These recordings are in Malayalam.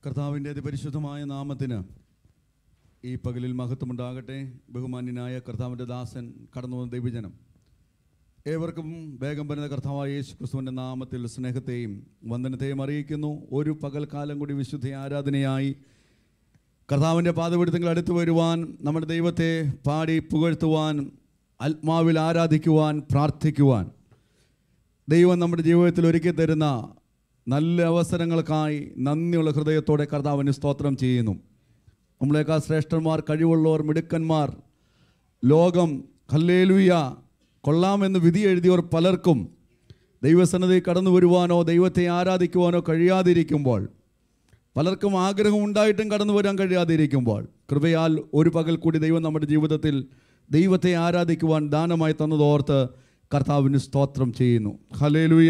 കർത്താവിൻ്റെ അതിപരിശുദ്ധമായ നാമത്തിന് ഈ പകലിൽ മഹത്വമുണ്ടാകട്ടെ ബഹുമാന്യനായ കർത്താവിൻ്റെ ദാസൻ കടന്നു വന്ന ദൈവജനം ഏവർക്കും വേഗം വരുന്ന കർത്താവായ യേശു ക്രിസ്തുവിൻ്റെ നാമത്തിൽ സ്നേഹത്തെയും വന്ദനത്തെയും അറിയിക്കുന്നു ഒരു പകൽക്കാലം കൂടി വിശുദ്ധ ആരാധനയായി കർത്താവിൻ്റെ പാതപിടുത്തങ്ങൾ അടുത്തു വരുവാൻ നമ്മുടെ ദൈവത്തെ പാടി പുകഴ്ത്തുവാൻ ആത്മാവിൽ ആരാധിക്കുവാൻ പ്രാർത്ഥിക്കുവാൻ ദൈവം നമ്മുടെ ജീവിതത്തിൽ ഒരുക്കി തരുന്ന നല്ല അവസരങ്ങൾക്കായി നന്ദിയുള്ള ഹൃദയത്തോടെ കർത്താവിന് സ്തോത്രം ചെയ്യുന്നു നമ്മളെക്കാൾ ശ്രേഷ്ഠന്മാർ കഴിവുള്ളവർ മിടുക്കന്മാർ ലോകം ഹല്ലേലൂയ കൊള്ളാമെന്ന് വിധി എഴുതിയവർ പലർക്കും ദൈവസന്നതി കടന്നു വരുവാനോ ദൈവത്തെ ആരാധിക്കുവാനോ കഴിയാതിരിക്കുമ്പോൾ പലർക്കും ആഗ്രഹം ഉണ്ടായിട്ടും കടന്നു വരാൻ കഴിയാതിരിക്കുമ്പോൾ കൃപയാൽ ഒരു പകൽ കൂടി ദൈവം നമ്മുടെ ജീവിതത്തിൽ ദൈവത്തെ ആരാധിക്കുവാൻ ദാനമായി തന്നതോർത്ത് കർത്താവിന് സ്തോത്രം ചെയ്യുന്നു ഹലേലുയ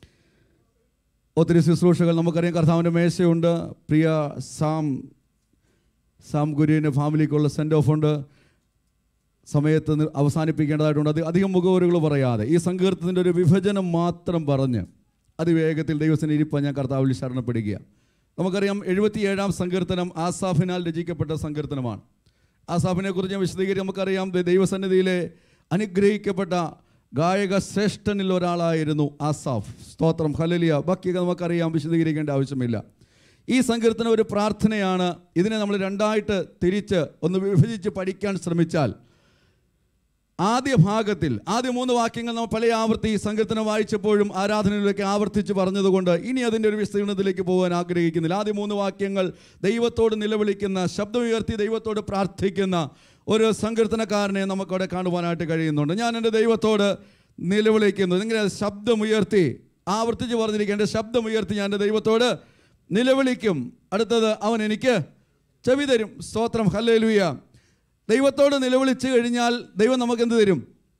ഒത്തിരി ശുശ്രൂഷകൾ നമുക്കറിയാം കർത്താവിൻ്റെ മേശയുണ്ട് പ്രിയ സാം സാം ഗുരുവിൻ്റെ ഫാമിലിക്കുള്ള സെൻഡ് ഓഫ് ഉണ്ട് സമയത്ത് നി- അവസാനിപ്പിക്കേണ്ടതായിട്ടുണ്ട് അത് അധികം മുഖവരുകൾ പറയാതെ ഈ സങ്കീർത്തത്തിൻ്റെ ഒരു വിഭജനം മാത്രം പറഞ്ഞ് അതിവേഗത്തിൽ ദൈവത്തിന് ഇരിപ്പാൻ ഞാൻ കർത്താവിൽ ശരണപ്പെടുക നമുക്കറിയാം എഴുപത്തിയേഴാം സങ്കീർത്തനം ആസാഫിനാൽ രചിക്കപ്പെട്ട സങ്കീർത്തനമാണ് ആസാഫിനെ കുറിച്ച് ഞാൻ വിശദീകരിച്ച് നമുക്കറിയാം ദൈ- ദൈവസന്നിധിയിലെ അനുഗ്രഹിക്കപ്പെട്ട ഗായക ശ്രേഷ്ഠനിൽ ഒരാളായിരുന്നു ആസാഫ് സ്തോത്രം ഹലലിയ ബാക്കിയൊക്കെ നമുക്കറിയാം വിശദീകരിക്കേണ്ട ആവശ്യമില്ല ഈ സങ്കീർത്തനം ഒരു പ്രാർത്ഥനയാണ് ഇതിനെ നമ്മൾ രണ്ടായിട്ട് തിരിച്ച് ഒന്ന് വിഭജിച്ച് പഠിക്കാൻ ശ്രമിച്ചാൽ ആദ്യ ഭാഗത്തിൽ ആദ്യ മൂന്ന് വാക്യങ്ങൾ നമ്മൾ പല ആവർത്തി ഈ സങ്കീർത്തനം വായിച്ചപ്പോഴും ആരാധനയിലേക്ക് ആവർത്തിച്ച് പറഞ്ഞതുകൊണ്ട് ഇനി അതിൻ്റെ ഒരു വിസ്തീർണത്തിലേക്ക് പോകാൻ ആഗ്രഹിക്കുന്നില്ല ആദ്യ മൂന്ന് വാക്യങ്ങൾ ദൈവത്തോട് നിലവിളിക്കുന്ന ശബ്ദമുയർത്തി ദൈവത്തോട് പ്രാർത്ഥിക്കുന്ന ഒരു സങ്കീർത്തനക്കാരനെ നമുക്കവിടെ കാണുവാനായിട്ട് കഴിയുന്നുണ്ട് ഞാൻ എൻ്റെ ദൈവത്തോട് നിലവിളിക്കുന്നു നിങ്ങനെ ശബ്ദമുയർത്തി ആവർത്തിച്ച് പറഞ്ഞിരിക്കുക എൻ്റെ ശബ്ദമുയർത്തി ഞാൻ എൻ്റെ ദൈവത്തോട് നിലവിളിക്കും അടുത്തത് അവൻ എനിക്ക് ചെവി തരും സ്തോത്രം ഹല്ലേലൂയ ദൈവത്തോട് നിലവിളിച്ച് കഴിഞ്ഞാൽ ദൈവം നമുക്ക് എന്ത് തരും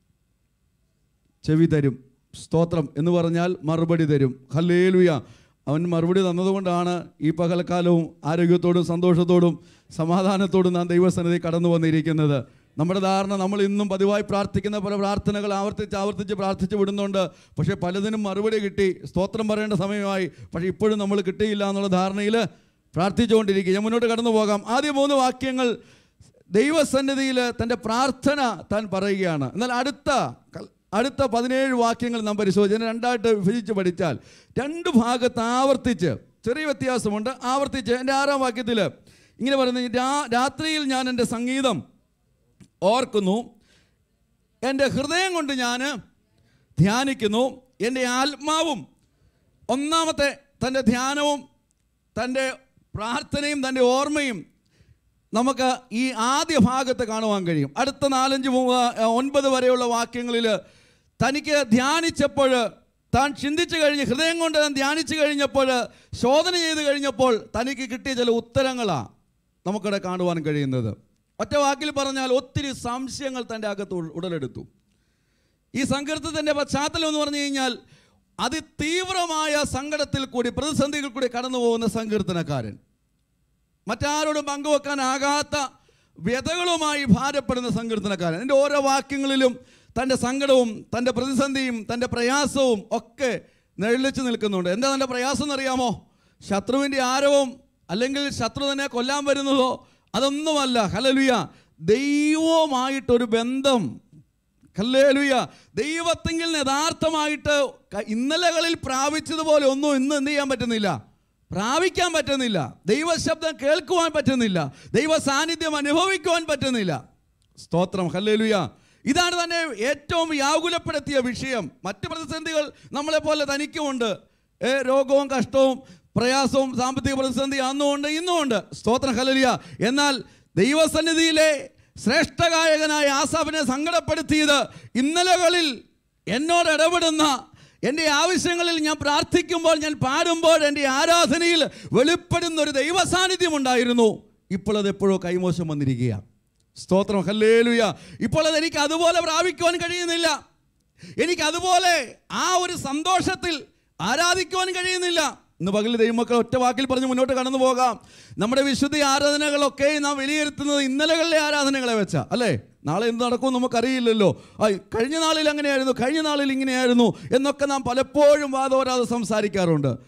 ചെവി തരും സ്തോത്രം എന്ന് പറഞ്ഞാൽ മറുപടി തരും ഹല്ലേലുയ അവൻ മറുപടി തന്നതുകൊണ്ടാണ് ഈ പകൽക്കാലവും ആരോഗ്യത്തോടും സന്തോഷത്തോടും സമാധാനത്തോടും നാം ദൈവസന്നിധി കടന്നു വന്നിരിക്കുന്നത് നമ്മുടെ ധാരണ നമ്മൾ ഇന്നും പതിവായി പ്രാർത്ഥിക്കുന്ന പല പ്രാർത്ഥനകൾ ആവർത്തിച്ച് ആവർത്തിച്ച് പ്രാർത്ഥിച്ച് വിടുന്നുണ്ട് പക്ഷേ പലതിനും മറുപടി കിട്ടി സ്തോത്രം പറയേണ്ട സമയമായി പക്ഷേ ഇപ്പോഴും നമ്മൾ കിട്ടിയില്ല എന്നുള്ള ധാരണയിൽ പ്രാർത്ഥിച്ചുകൊണ്ടിരിക്കുക ഞാൻ മുന്നോട്ട് കടന്നു പോകാം ആദ്യ മൂന്ന് വാക്യങ്ങൾ ദൈവസന്നിധിയിൽ തൻ്റെ പ്രാർത്ഥന താൻ പറയുകയാണ് എന്നാൽ അടുത്ത കൽ- അടുത്ത പതിനേഴ് വാക്യങ്ങൾ നാം പരിശോധിച്ച് ഇതിനെ രണ്ടായിട്ട് വിഭജിച്ച് പഠിച്ചാൽ രണ്ട് ഭാഗത്ത് ആവർത്തിച്ച് ചെറിയ വ്യത്യാസമുണ്ട് ആവർത്തിച്ച് എൻ്റെ ആറാം വാക്യത്തിൽ ഇങ്ങനെ പറയുന്നത് രാ രാത്രിയിൽ ഞാൻ എൻ്റെ സംഗീതം ഓർക്കുന്നു എൻ്റെ ഹൃദയം കൊണ്ട് ഞാൻ ധ്യാനിക്കുന്നു എൻ്റെ ആത്മാവും ഒന്നാമത്തെ തൻ്റെ ധ്യാനവും തൻ്റെ പ്രാർത്ഥനയും തൻ്റെ ഓർമ്മയും നമുക്ക് ഈ ആദ്യ ഭാഗത്ത് കാണുവാൻ കഴിയും അടുത്ത നാലഞ്ച് മൂ- ആ, ഒൻപത് വരെയുള്ള വാക്യങ്ങളിൽ തനിക്ക് ധ്യാനിച്ചപ്പോൾ താൻ ചിന്തിച്ചു കഴിഞ്ഞ് ഹൃദയം കൊണ്ട് താൻ ധ്യാനിച്ചു കഴിഞ്ഞപ്പോൾ ശോധന ചെയ്ത് കഴിഞ്ഞപ്പോൾ തനിക്ക് കിട്ടിയ ചില ഉത്തരങ്ങളാണ് നമുക്കിവിടെ കാണുവാൻ കഴിയുന്നത് ഒറ്റ വാക്കിൽ പറഞ്ഞാൽ ഒത്തിരി സംശയങ്ങൾ തൻ്റെ അകത്ത് ഉൾ- ഉടലെടുത്തു ഈ സങ്കീർത്തത്തിൻ്റെ പശ്ചാത്തലം എന്ന് പറഞ്ഞു കഴിഞ്ഞാൽ അതിതീവ്രമായ സങ്കടത്തിൽ കൂടി പ്രതിസന്ധികൾ കൂടി കടന്നു പോകുന്ന സങ്കീർത്തനക്കാരൻ മറ്റാരോടും പങ്കുവെക്കാനാകാത്ത വ്യതകളുമായി ഭാരപ്പെടുന്ന സങ്കീർത്തനക്കാരൻ എൻ്റെ ഓരോ വാക്യങ്ങളിലും തൻ്റെ സങ്കടവും തൻ്റെ പ്രതിസന്ധിയും തൻ്റെ പ്രയാസവും ഒക്കെ നിഴലിച്ച് നിൽക്കുന്നുണ്ട് എന്താ തൻ്റെ പ്രയാസം എന്നറിയാമോ ശത്രുവിൻ്റെ ആരവം അല്ലെങ്കിൽ ശത്രു തന്നെ കൊല്ലാൻ വരുന്നതോ അതൊന്നുമല്ല ഹലലുയ ദൈവവുമായിട്ടൊരു ബന്ധം ഹല്ലേലൂയ ദൈവത്തെങ്കിൽ യഥാർത്ഥമായിട്ട് ക- ഇന്നലകളിൽ പ്രാപിച്ചതുപോലെ ഒന്നും ഇന്ന് എന്ത് ചെയ്യാൻ പറ്റുന്നില്ല പ്രാപിക്കാൻ പറ്റുന്നില്ല ദൈവശബ്ദം കേൾക്കുവാൻ പറ്റുന്നില്ല ദൈവ സാന്നിധ്യം അനുഭവിക്കുവാൻ പറ്റുന്നില്ല സ്തോത്രം ഹല്ലേലൂയ ഇതാണ് തന്നെ ഏറ്റവും വ്യാകുലപ്പെടുത്തിയ വിഷയം മറ്റ് പ്രതിസന്ധികൾ നമ്മളെപ്പോലെ തനിക്കുമുണ്ട് ഏ, രോഗവും കഷ്ടവും പ്രയാസവും സാമ്പത്തിക പ്രതിസന്ധി അന്നുമുണ്ട് ഇന്നുമുണ്ട് സ്തോത്രം ഹല്ലേലൂയ എന്നാൽ ദൈവസന്നിധിയിലെ ശ്രേഷ്ഠഗായകനായ ആസാഫിനെ സങ്കടപ്പെടുത്തിയത് ഇന്നലകളിൽ എന്നോട് ഇടപെടുന്ന എൻ്റെ ആവശ്യങ്ങളിൽ ഞാൻ പ്രാർത്ഥിക്കുമ്പോൾ ഞാൻ പാടുമ്പോൾ എൻ്റെ ആരാധനയിൽ വെളിപ്പെടുന്ന ഒരു ദൈവ സാന്നിധ്യം ഉണ്ടായിരുന്നു ഇപ്പോൾ അത് എപ്പോഴോ കൈമോശം വന്നിരിക്കുക സ്തോത്രം ഹല്ലേലുയ ഇപ്പോൾ അത് എനിക്ക് അതുപോലെ പ്രാപിക്കുവാൻ കഴിയുന്നില്ല എനിക്ക് അതുപോലെ ആ ഒരു സന്തോഷത്തിൽ ആരാധിക്കുവാൻ കഴിയുന്നില്ല ഇന്ന് പകൽ ദൈവമക്കൾ ഒറ്റ വാക്കിൽ പറഞ്ഞ് മുന്നോട്ട് കടന്നു പോകാം നമ്മുടെ വിശുദ്ധ ആരാധനകളൊക്കെ നാം വിലയിരുത്തുന്നത് ഇന്നലകളിലെ ആരാധനകളെ വെച്ചാ അല്ലേ നാളെ എന്ത് നടക്കും നമുക്കറിയില്ലല്ലോ ആ കഴിഞ്ഞ നാളിൽ അങ്ങനെയായിരുന്നു കഴിഞ്ഞ നാളിൽ ഇങ്ങനെയായിരുന്നു എന്നൊക്കെ നാം പലപ്പോഴും വാദോരാതെ സംസാരിക്കാറുണ്ട്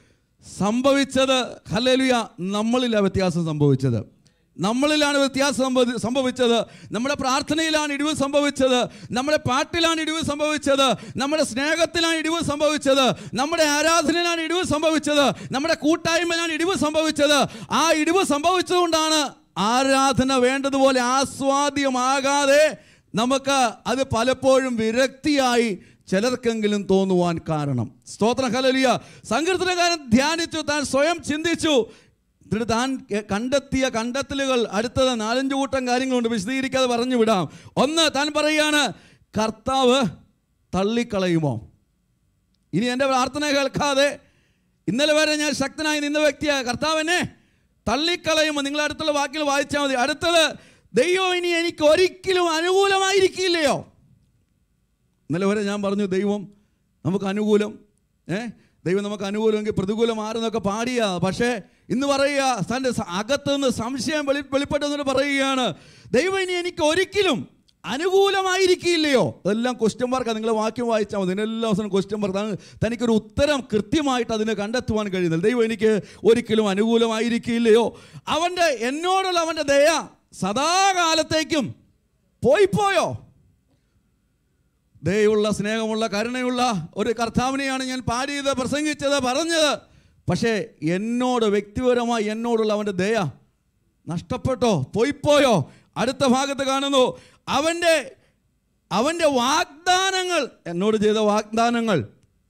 സംഭവിച്ചത് ഹല്ലേലൂയ നമ്മളിലാണ് വ്യത്യാസം സംഭവിച്ചത് നമ്മളിലാണ് വ്യത്യാസം സംഭവി- സംഭവിച്ചത് നമ്മുടെ പ്രാർത്ഥനയിലാണ് ഇടിവ് സംഭവിച്ചത് നമ്മുടെ പാട്ടിലാണ് ഇടിവ് സംഭവിച്ചത് നമ്മുടെ സ്നേഹത്തിലാണ് ഇടിവ് സംഭവിച്ചത് നമ്മുടെ ആരാധനയിലാണ് ഇടിവ് സംഭവിച്ചത് നമ്മുടെ കൂട്ടായ്മയിലാണ് ഇടിവ് സംഭവിച്ചത് ആ ഇടിവ് സംഭവിച്ചതുകൊണ്ടാണ് ആരാധന വേണ്ടതുപോലെ ആസ്വാദ്യമാകാതെ നമുക്ക് അത് പലപ്പോഴും വിരക്തിയായി ചിലർക്കെങ്കിലും തോന്നുവാൻ കാരണം സ്തോത്ര ഹലലിയ സങ്കീർത്തനകാരൻ ധ്യാനിച്ചു താൻ സ്വയം ചിന്തിച്ചു എന്നിട്ട് താൻ കെ- കണ്ടെത്തിയ കണ്ടെത്തലുകൾ അടുത്തത് നാലഞ്ച് കൂട്ടം കാര്യങ്ങളുണ്ട് വിശദീകരിക്കാതെ പറഞ്ഞു വിടാം ഒന്ന് താൻ പറയുകയാണ് കർത്താവ് തള്ളിക്കളയുമോ ഇനി എൻ്റെ പ്രാർത്ഥന കേൾക്കാതെ ഇന്നലെ വരെ ഞാൻ ശക്തനായി നിന്ന വ്യക്തിയായ കർത്താവിനെ തള്ളിക്കളയുമോ നിങ്ങൾ അടുത്തുള്ള വാക്കിൽ വായിച്ചാൽ മതി അടുത്തത് ദൈവം ഇനി എനിക്ക് ഒരിക്കലും അനുകൂലമായിരിക്കില്ലയോ ഇന്നലെ വരെ ഞാൻ പറഞ്ഞു ദൈവം നമുക്ക് അനുകൂലം ഏ ദൈവം നമുക്ക് അനുകൂലമെങ്കിൽ പ്രതികൂലം ആരെന്നൊക്കെ പാടിയ പക്ഷേ ഇന്ന് പറയുക തൻ്റെ സ- അകത്ത് നിന്ന് സംശയം വെളി വെളിപ്പെട്ടെന്നിട്ട് പറയുകയാണ് ദൈവം ഇനി എനിക്ക് ഒരിക്കലും അനുകൂലമായിരിക്കില്ലയോ എല്ലാം ക്വസ്റ്റ്യൻ മാർക്കാണ് നിങ്ങൾ വാക്യം വായിച്ചാൽ മതി എല്ലാ ദിവസവും ക്വസ്റ്റ്യൻ മാർക്ക് തനിക്കൊരു ഉത്തരം കൃത്യമായിട്ട് അതിന് കണ്ടെത്തുവാൻ കഴിയുന്നില്ല ദൈവം എനിക്ക് ഒരിക്കലും അനുകൂലമായിരിക്കില്ലയോ അവൻ്റെ എന്നോടുള്ള അവൻ്റെ ദയ സദാകാലത്തേക്കും പോയി പോയോ ദയുള്ള സ്നേഹമുള്ള കരുണയുള്ള ഒരു കർത്താവിനെയാണ് ഞാൻ പാടിയത് പ്രസംഗിച്ചത് പറഞ്ഞത് പക്ഷേ എന്നോട് വ്യക്തിപരമായി എന്നോടുള്ള അവൻ്റെ ദയ നഷ്ടപ്പെട്ടോ പോയിപ്പോയോ അടുത്ത ഭാഗത്ത് കാണുന്നു അവൻ്റെ അവൻ്റെ വാഗ്ദാനങ്ങൾ എന്നോട് ചെയ്ത വാഗ്ദാനങ്ങൾ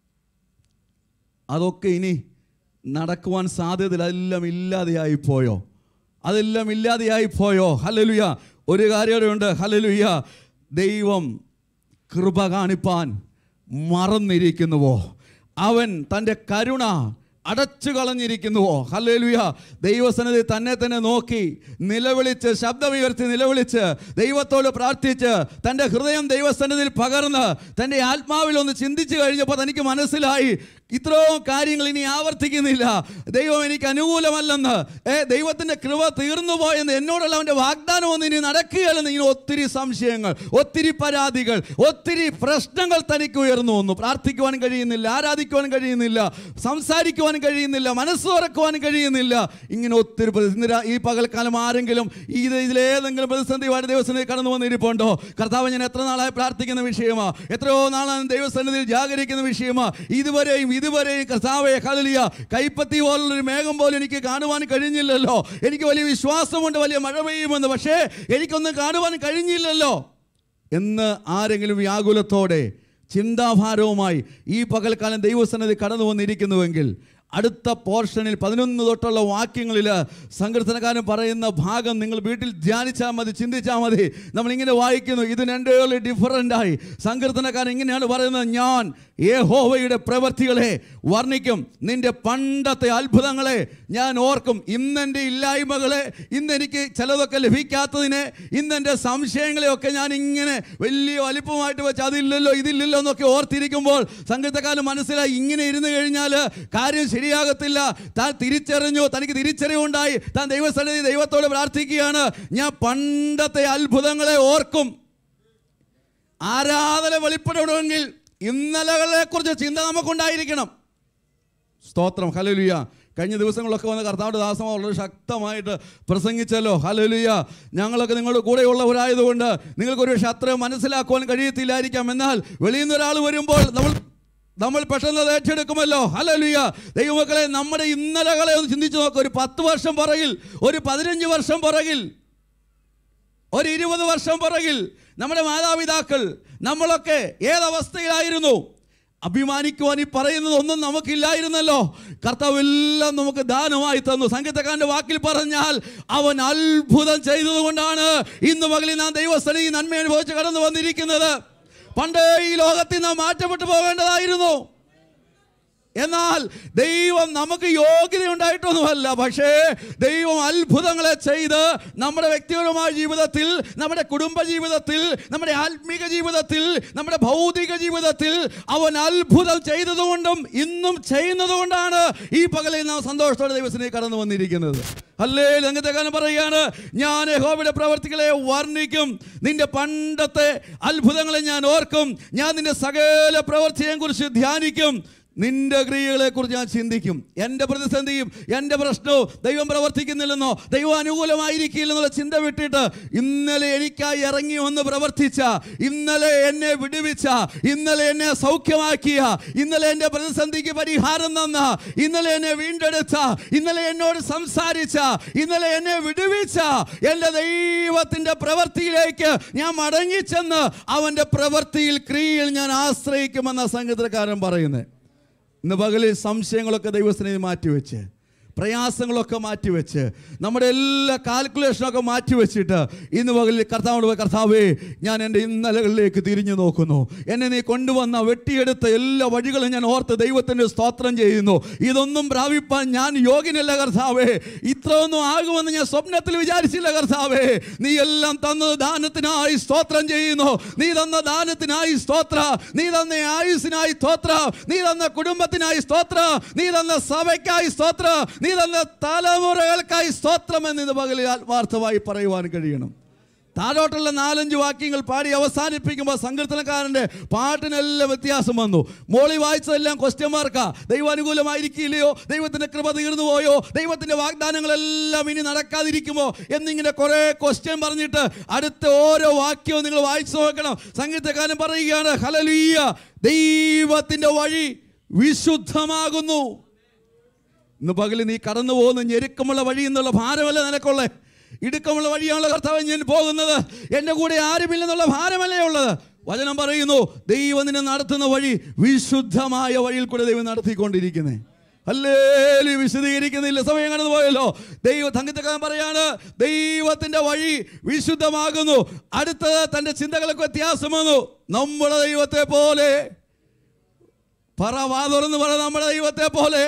അതൊക്കെ ഇനി നടക്കുവാൻ സാധ്യതയില്ല അതെല്ലാം ഇല്ലാതെയായി പോയോ അതെല്ലാം ഇല്ലാതെയായി പോയോ ഹലലുയ ഒരു കാര്യമുണ്ട് ഹലലുയ ദൈവം കൃപ കാണിപ്പാൻ മറന്നിരിക്കുന്നുവോ അവൻ തൻ്റെ കരുണ അടച്ചു കളഞ്ഞിരിക്കുന്നുവോ ഹല്ലേലൂയ ദൈവസന്നിധി തന്നെ തന്നെ നോക്കി നിലവിളിച്ച് ശബ്ദമുയർത്തി നിലവിളിച്ച് ദൈവത്തോട് പ്രാർത്ഥിച്ച് തൻ്റെ ഹൃദയം ദൈവസന്നിധിയിൽ പകർന്ന് തൻ്റെ ആത്മാവിൽ ഒന്ന് ചിന്തിച്ചു കഴിഞ്ഞപ്പോൾ തനിക്ക് മനസ്സിലായി ഇത്രയും കാര്യങ്ങൾ ഇനി ആവർത്തിക്കുന്നില്ല ദൈവം എനിക്ക് അനുകൂലമല്ലെന്ന് ഏ ദൈവത്തിൻ്റെ കൃപ തീർന്നു പോയെന്ന് എന്നോടുള്ള അവൻ്റെ വാഗ്ദാനം ഒന്നും ഇനി നടക്കുകയല്ലെന്ന് ഇങ്ങനെ ഒത്തിരി സംശയങ്ങൾ ഒത്തിരി പരാതികൾ ഒത്തിരി പ്രശ്നങ്ങൾ തനിക്ക് ഉയർന്നു വന്നു പ്രാർത്ഥിക്കുവാൻ കഴിയുന്നില്ല ആരാധിക്കുവാൻ കഴിയുന്നില്ല സംസാരിക്കുവാൻ കഴിയുന്നില്ല മനസ്സ് തുറക്കുവാൻ കഴിയുന്നില്ല ഇങ്ങനെ ഒത്തിരി പ്രതി- ഇന്ന് രാ- ഈ പകൽക്കാലം ആരെങ്കിലും ഇത് ഇതിലേതെങ്കിലും പ്രതിസന്ധിയുമായിട്ട് ദൈവസന്നിധി കടന്നു വന്നിരിപ്പുണ്ടോ കർത്താവ് ഞാൻ എത്ര നാളായി പ്രാർത്ഥിക്കുന്ന വിഷയമാ എത്രയോ നാളാണ് ദൈവസന്നിധിയിൽ ജാഗരിക്കുന്ന വിഷയമാ ഇതുവരെയും ഇതുവരെയും കർത്താവെ കലിയ കൈപ്പത്തി പോലുള്ളൊരു മേഘം പോലും എനിക്ക് കാണുവാൻ കഴിഞ്ഞില്ലല്ലോ എനിക്ക് വലിയ വിശ്വാസമുണ്ട് വലിയ മഴ പെയ്യുമെന്ന് പക്ഷേ എനിക്കൊന്നും കാണുവാൻ കഴിഞ്ഞില്ലല്ലോ എന്ന് ആരെങ്കിലും വ്യാകുലത്തോടെ ചിന്താഭാരവുമായി ഈ പകൽക്കാലം ദൈവസന്നിധി കടന്നു വന്നിരിക്കുന്നുവെങ്കിൽ അടുത്ത പോർഷനിൽ പതിനൊന്ന് തൊട്ടുള്ള വാക്യങ്ങളിൽ സങ്കീർത്തനക്കാരൻ പറയുന്ന ഭാഗം നിങ്ങൾ വീട്ടിൽ ധ്യാനിച്ചാൽ മതി ചിന്തിച്ചാൽ മതി നമ്മളിങ്ങനെ വായിക്കുന്നു ഇത് രണ്ടുകൾ ഡിഫറൻ്റായി സങ്കീർത്തനക്കാരൻ ഇങ്ങനെയാണ് പറയുന്നത് ഞാൻ യേഹോവയുടെ പ്രവൃത്തികളെ വർണ്ണിക്കും നിന്റെ പണ്ടത്തെ അത്ഭുതങ്ങളെ ഞാൻ ഓർക്കും ഇന്നെൻ്റെ ഇല്ലായ്മകളെ ഇന്നെനിക്ക് ചിലതൊക്കെ ലഭിക്കാത്തതിനെ ഇന്നെൻ്റെ സംശയങ്ങളെയൊക്കെ ഞാൻ ഇങ്ങനെ വലിയ വലിപ്പമായിട്ട് വെച്ച് അതില്ലല്ലോ ഇതില്ലല്ലോ എന്നൊക്കെ ഓർത്തിരിക്കുമ്പോൾ സംഗീതക്കാരൻ മനസ്സിലായി ഇങ്ങനെ ഇരുന്ന് കഴിഞ്ഞാൽ കാര്യം ശരിയാകത്തില്ല താൻ തിരിച്ചറിഞ്ഞു തനിക്ക് തിരിച്ചറിവുണ്ടായി താൻ ദൈവസന്നിധി ദൈവത്തോട് പ്രാർത്ഥിക്കുകയാണ് ഞാൻ പണ്ടത്തെ അത്ഭുതങ്ങളെ ഓർക്കും ആരാധന വെളിപ്പെടണമെങ്കിൽ ഇന്നലകളെ കുറിച്ച് ചിന്ത നമുക്കുണ്ടായിരിക്കണം സ്തോത്രം ഹലലുയ കഴിഞ്ഞ ദിവസങ്ങളിലൊക്കെ വന്ന കർത്താവിൻ്റെ ദാസമ വളരെ ശക്തമായിട്ട് പ്രസംഗിച്ചല്ലോ ഹലലുയ ഞങ്ങളൊക്കെ നിങ്ങളുടെ കൂടെയുള്ളവരായതുകൊണ്ട് നിങ്ങൾക്കൊരു ശത്രു മനസ്സിലാക്കുവാൻ കഴിയത്തില്ലായിരിക്കാം എന്നാൽ വെളിയിൽ നിന്ന് ഒരാൾ വരുമ്പോൾ നമ്മൾ നമ്മൾ പെട്ടെന്ന് അത് ഏറ്റെടുക്കുമല്ലോ ഹലലുയ ദൈവമക്കളെ നമ്മുടെ ഇന്നലകളെ ഒന്ന് ചിന്തിച്ചു നോക്കുക ഒരു പത്ത് വർഷം പുറകിൽ ഒരു പതിനഞ്ച് വർഷം പുറകിൽ ഒരു ഇരുപത് വർഷം പുറകിൽ നമ്മുടെ മാതാപിതാക്കൾ നമ്മളൊക്കെ ഏതവസ്ഥയിലായിരുന്നു അഭിമാനിക്കുവാൻ ഈ പറയുന്നത് ഒന്നും നമുക്കില്ലായിരുന്നല്ലോ കർത്താവ് എല്ലാം നമുക്ക് ദാനമായി തന്നു സംഗീതക്കാരൻ്റെ വാക്കിൽ പറഞ്ഞാൽ അവൻ അത്ഭുതം ചെയ്തതുകൊണ്ടാണ് ഇന്ന് മകളിൽ നാം ദൈവസ്ഥലി നന്മ അനുഭവിച്ച് കടന്നു വന്നിരിക്കുന്നത് പണ്ട് ഈ ലോകത്തിൽ നാം മാറ്റപ്പെട്ടു പോകേണ്ടതായിരുന്നു എന്നാൽ ദൈവം നമുക്ക് യോഗ്യതയുണ്ടായിട്ടൊന്നുമല്ല പക്ഷേ ദൈവം അത്ഭുതങ്ങളെ ചെയ്ത് നമ്മുടെ വ്യക്തിപരമായ ജീവിതത്തിൽ നമ്മുടെ കുടുംബ ജീവിതത്തിൽ നമ്മുടെ ആത്മീക ജീവിതത്തിൽ നമ്മുടെ ഭൗതിക ജീവിതത്തിൽ അവൻ അത്ഭുതം ചെയ്തതുകൊണ്ടും ഇന്നും ചെയ്യുന്നതുകൊണ്ടാണ് ഈ പകലിൽ നാം സന്തോഷത്തോടെ ദൈവത്തിനെ കടന്നു വന്നിരിക്കുന്നത് അല്ലേ ലംഘിതകാരൻ പറയുകയാണ് ഞാൻ യഹോവയുടെ പ്രവർത്തികളെ വർണ്ണിക്കും നിന്റെ പണ്ടത്തെ അത്ഭുതങ്ങളെ ഞാൻ ഓർക്കും ഞാൻ നിന്റെ സകല പ്രവൃത്തിയെ കുറിച്ച് ധ്യാനിക്കും നിന്റെ ക്രിയകളെക്കുറിച്ച് ഞാൻ ചിന്തിക്കും എൻ്റെ പ്രതിസന്ധിയും എൻ്റെ പ്രശ്നവും ദൈവം പ്രവർത്തിക്കുന്നില്ലെന്നോ ദൈവം അനുകൂലമായിരിക്കില്ലെന്നുള്ള ചിന്ത വിട്ടിട്ട് ഇന്നലെ എനിക്കായി ഇറങ്ങി വന്ന് പ്രവർത്തിച്ച ഇന്നലെ എന്നെ വിടുവിച്ച ഇന്നലെ എന്നെ സൗഖ്യമാക്കിയ ഇന്നലെ എൻ്റെ പ്രതിസന്ധിക്ക് പരിഹാരം തന്ന ഇന്നലെ എന്നെ വീണ്ടെടുത്ത ഇന്നലെ എന്നോട് സംസാരിച്ച ഇന്നലെ എന്നെ വിടുവിച്ച എൻ്റെ ദൈവത്തിൻ്റെ പ്രവൃത്തിയിലേക്ക് ഞാൻ മടങ്ങിച്ചെന്ന് അവൻ്റെ പ്രവൃത്തിയിൽ ക്രിയയിൽ ഞാൻ ആശ്രയിക്കുമെന്ന സംഗീതക്കാരൻ പറയുന്നത് ഇന്ന് പകലിൽ സംശയങ്ങളൊക്കെ ദൈവസ്നേഹി മാറ്റിവെച്ച് പ്രയാസങ്ങളൊക്കെ മാറ്റിവെച്ച് നമ്മുടെ എല്ലാ കാൽക്കുലേഷനൊക്കെ മാറ്റിവെച്ചിട്ട് ഇന്ന് പകലിൽ കർത്താവോട് പോയി കർത്താവേ ഞാൻ എൻ്റെ ഇന്നലകളിലേക്ക് തിരിഞ്ഞു നോക്കുന്നു എന്നെ നീ കൊണ്ടുവന്ന വെട്ടിയെടുത്ത എല്ലാ വഴികളും ഞാൻ ഓർത്ത് ദൈവത്തിൻ്റെ സ്തോത്രം ചെയ്യുന്നു ഇതൊന്നും പ്രാപിപ്പാൻ ഞാൻ യോഗ്യനല്ല കർത്താവേ ഇത്രയൊന്നും ആകുമെന്ന് ഞാൻ സ്വപ്നത്തിൽ വിചാരിച്ചില്ല കർത്താവേ നീ എല്ലാം തന്നത് ദാനത്തിനായി സ്തോത്രം ചെയ്യുന്നു നീ തന്ന ദാനത്തിനായി സ്തോത്ര നീ തന്ന ആയുസിനായി സ്തോത്ര നീ തന്ന കുടുംബത്തിനായി സ്തോത്ര നീ തന്ന സഭയ്ക്കായി സ്തോത്ര നീ തന്ന തലമുറകൾക്കായി സ്തോത്രം എന്ന് ഇത് പകലിൽ ആത്മാർത്ഥമായി പറയുവാൻ കഴിയണം താഴോട്ടുള്ള നാലഞ്ച് വാക്യങ്ങൾ പാടി അവസാനിപ്പിക്കുമ്പോൾ സങ്കീർത്തനക്കാരൻ്റെ പാട്ടിനെല്ലാം വ്യത്യാസം വന്നു മോളി വായിച്ചതെല്ലാം ക്വസ്റ്റ്യൻ മാർക്കാ ദൈവാനുകൂലമായിരിക്കില്ലയോ ദൈവത്തിൻ്റെ കൃപ തീർന്നു പോയോ ദൈവത്തിൻ്റെ വാഗ്ദാനങ്ങളെല്ലാം ഇനി നടക്കാതിരിക്കുമോ എന്നിങ്ങനെ കുറേ ക്വസ്റ്റ്യൻ പറഞ്ഞിട്ട് അടുത്ത ഓരോ വാക്യവും നിങ്ങൾ വായിച്ചു നോക്കണം സംഗീതക്കാരൻ പറയുകയാണ് ഹലലീയ ദൈവത്തിൻ്റെ വഴി വിശുദ്ധമാകുന്നു ഇന്ന് പകല് നീ കടന്നു പോകുന്ന ഞെരുക്കമുള്ള വഴി എന്നുള്ള ഭാരമല്ല നിനക്കുള്ളേ ഇടുക്കമുള്ള വഴിയാണല്ലോ കർത്താവ് ഞാൻ പോകുന്നത് എൻ്റെ കൂടെ ആരുമില്ലെന്നുള്ള ഭാരമല്ലേ ഉള്ളത് വചനം പറയുന്നു ദൈവം നിന്നെ നടത്തുന്ന വഴി വിശുദ്ധമായ വഴിയിൽ കൂടെ ദൈവം നടത്തിക്കൊണ്ടിരിക്കുന്നേ അല്ലേ വിശദീകരിക്കുന്നില്ല സമയം കടന്നു പോയല്ലോ ദൈവ സംഗീതക്കാരൻ പറയാണ് ദൈവത്തിന്റെ വഴി വിശുദ്ധമാകുന്നു അടുത്തത് തൻ്റെ ചിന്തകളൊക്കെ വ്യത്യാസം വന്നു നമ്മുടെ ദൈവത്തെ പോലെ പറ വാ തുറന്ന് പറ നമ്മുടെ ദൈവത്തെ പോലെ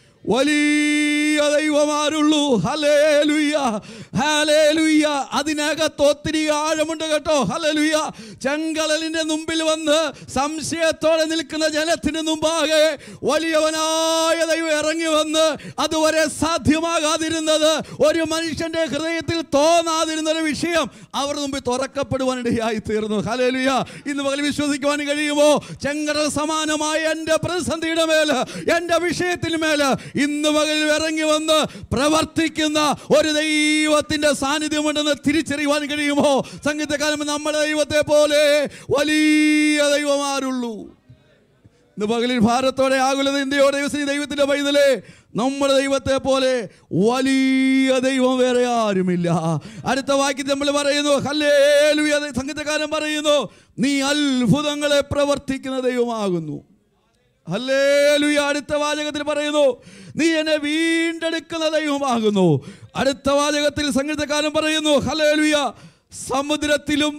വലിയ ദൈവമാരുള്ളൂ ഹലേലുയ്യ ഹലേലുയ്യ അതിനകത്ത് ഒത്തിരി ആഴമുണ്ട് കേട്ടോ ഹലേലുയ്യ ചെങ്കടലിന്റെ മുമ്പിൽ വന്ന് സംശയത്തോടെ നിൽക്കുന്ന ജനത്തിന് മുമ്പാകെ വലിയവനായ ദൈവം ഇറങ്ങി വന്ന് അതുവരെ സാധ്യമാകാതിരുന്നത് ഒരു മനുഷ്യന്റെ ഹൃദയത്തിൽ തോന്നാതിരുന്ന ഒരു വിഷയം അവർ മുമ്പിൽ തുറക്കപ്പെടുവാനിടയായി തീർന്നു ഹലേലുയ ഇന്ന് പകൽ വിശ്വസിക്കുവാൻ കഴിയുമോ ചെങ്കടൽ സമാനമായ എൻ്റെ പ്രതിസന്ധിയുടെ മേല് എൻ്റെ വിഷയത്തിന് മേല് ഇന്ന് പകൽ ഇറങ്ങി വന്ന് പ്രവർത്തിക്കുന്ന ഒരു ദൈവത്തിന്റെ സാന്നിധ്യമുണ്ടെന്ന് തിരിച്ചറിയുവാൻ കഴിയുമോ സംഗീതകാലം നമ്മുടെ ദൈവത്തെ പോലെ വലിയ ദൈവമാരുള്ളൂ ഇന്ന് പകലിൽ ഭാരത്തോടെ ആകുലത ഇന്ത്യയോടെ ദിവസം ദൈവത്തിന്റെ പൈതലേ നമ്മുടെ ദൈവത്തെ പോലെ വലിയ ദൈവം വേറെ ആരുമില്ല അടുത്ത വാക്യത്തിൽ നമ്മൾ പറയുന്നു ഹല്ലേലൂയ സംഗീതക്കാരൻ പറയുന്നു നീ അത്ഭുതങ്ങളെ പ്രവർത്തിക്കുന്ന ദൈവമാകുന്നു ഹല്ലേലൂയ അടുത്ത വാചകത്തിൽ പറയുന്നു നീ എന്നെ വീണ്ടെടുക്കുന്ന ദൈവമാകുന്നു അടുത്ത വാചകത്തിൽ സംഗീതക്കാരൻ പറയുന്നു ഹല്ലേലൂയ സമുദ്രത്തിലും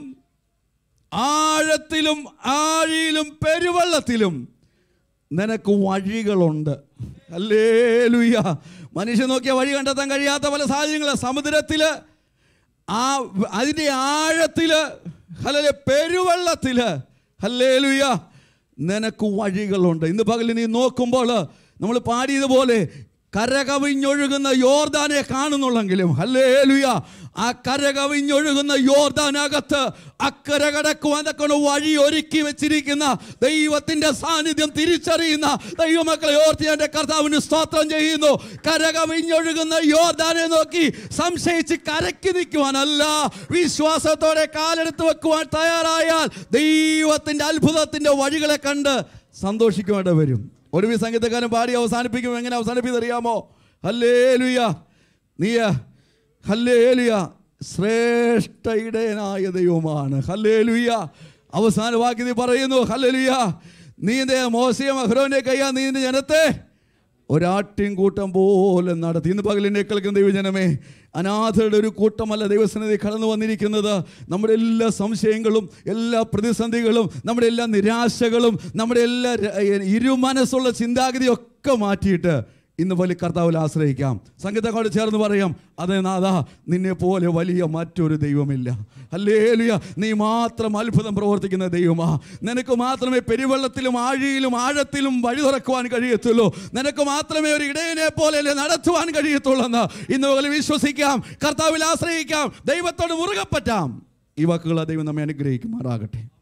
ആഴത്തിലും ആഴിയിലും പെരുവെള്ളത്തിലും നിനക്ക് വഴികളുണ്ട് അല്ലേലുയ്യ മനുഷ്യൻ നോക്കിയ വഴി കണ്ടെത്താൻ കഴിയാത്ത പല സാഹചര്യങ്ങളും സമുദ്രത്തിൽ ആ അതിൻ്റെ ആഴത്തിൽ ഹലലെ പെരുവെള്ളത്തിൽ ഹല്ലേലുയ്യ നിനക്ക് വഴികളുണ്ട് ഇന്ന് പകൽ നീ നോക്കുമ്പോൾ നമ്മൾ പാടിയതുപോലെ കരകവിഞ്ഞൊഴുകുന്ന യോർദാനെ കാണുന്നുള്ളെങ്കിലും ഹല്ലേലുയ ആ കരകവിഞ്ഞൊഴുകുന്ന യോർദാനകത്ത് അക്കര കടക്കുവാൻ തക്കൊണ്ട് വഴി ഒരുക്കി വെച്ചിരിക്കുന്ന ദൈവത്തിന്റെ സാന്നിധ്യം തിരിച്ചറിയുന്ന ദൈവമക്കളെ ഓർത്തി എൻ്റെ കർത്താവിന് സ്തോത്രം ചെയ്യുന്നു കരകവിഞ്ഞൊഴുകുന്ന യോർദാനെ നോക്കി സംശയിച്ച് കരയ്ക്ക് നിൽക്കുവാനല്ല വിശ്വാസത്തോടെ കാലെടുത്ത് വെക്കുവാൻ തയ്യാറായാൽ ദൈവത്തിന്റെ അത്ഭുതത്തിന്റെ വഴികളെ കണ്ട് സന്തോഷിക്കുവാണ്ട് വരും ഒരു സംഗീതക്കാരൻ പാടി അവസാനിപ്പിക്കും എങ്ങനെ അവസാനിപ്പിക്കുന്നത് അറിയാമോ ഹല്ലേ ലുയ നീയ ഹല്ലേ ലുയ ശ്രേഷ്ഠ ഇടയനായ ദൈവമാണ് ഹല്ലേ ലുയ അവസാന വാക്യത്തിൽ പറയുന്നു ഹല്ലേ ലുയ നീ എൻ്റെ മോശയും അഹ്റോൻ്റെ കയ്യാ നീ എൻ്റെ ജനത്തെ ഒരാട്ടിൻ കൂട്ടം പോലെ നടത്തി ഇന്ന് പകലിനെ കേൾക്കുന്ന ദൈവജനമേ അനാഥരുടെ ഒരു കൂട്ടമല്ല ദൈവസന്നിധി കടന്നു വന്നിരിക്കുന്നത് നമ്മുടെ എല്ലാ സംശയങ്ങളും എല്ലാ പ്രതിസന്ധികളും നമ്മുടെ എല്ലാ നിരാശകളും നമ്മുടെ എല്ലാ ര- ഇരുമനസ്സുള്ള ചിന്താഗതിയൊക്കെ മാറ്റിയിട്ട് ഇന്ന് വലിയ കർത്താവിൽ ആശ്രയിക്കാം സംഗീതത്തോട് ചേർന്ന് പറയാം അതെ നാഥാ നിന്നെ പോലെ വലിയ മറ്റൊരു ദൈവമില്ല അല്ലേലുയ നീ മാത്രം അത്ഭുതം പ്രവർത്തിക്കുന്ന ദൈവമാ നിനക്ക് മാത്രമേ പെരുവെള്ളത്തിലും ആഴിയിലും ആഴത്തിലും വഴി തുറക്കുവാൻ കഴിയത്തുള്ളൂ നിനക്ക് മാത്രമേ ഒരു ഇടയനെ പോലെ നടത്തുവാൻ കഴിയത്തുള്ളൂ എന്ന് ഇന്ന് മുതൽ വിശ്വസിക്കാം കർത്താവിൽ ആശ്രയിക്കാം ദൈവത്തോട് മുറുകെ പറ്റാം ഈ വാക്കുകൾ ദൈവം നമ്മെ അനുഗ്രഹിക്കുമാറാകട്ടെ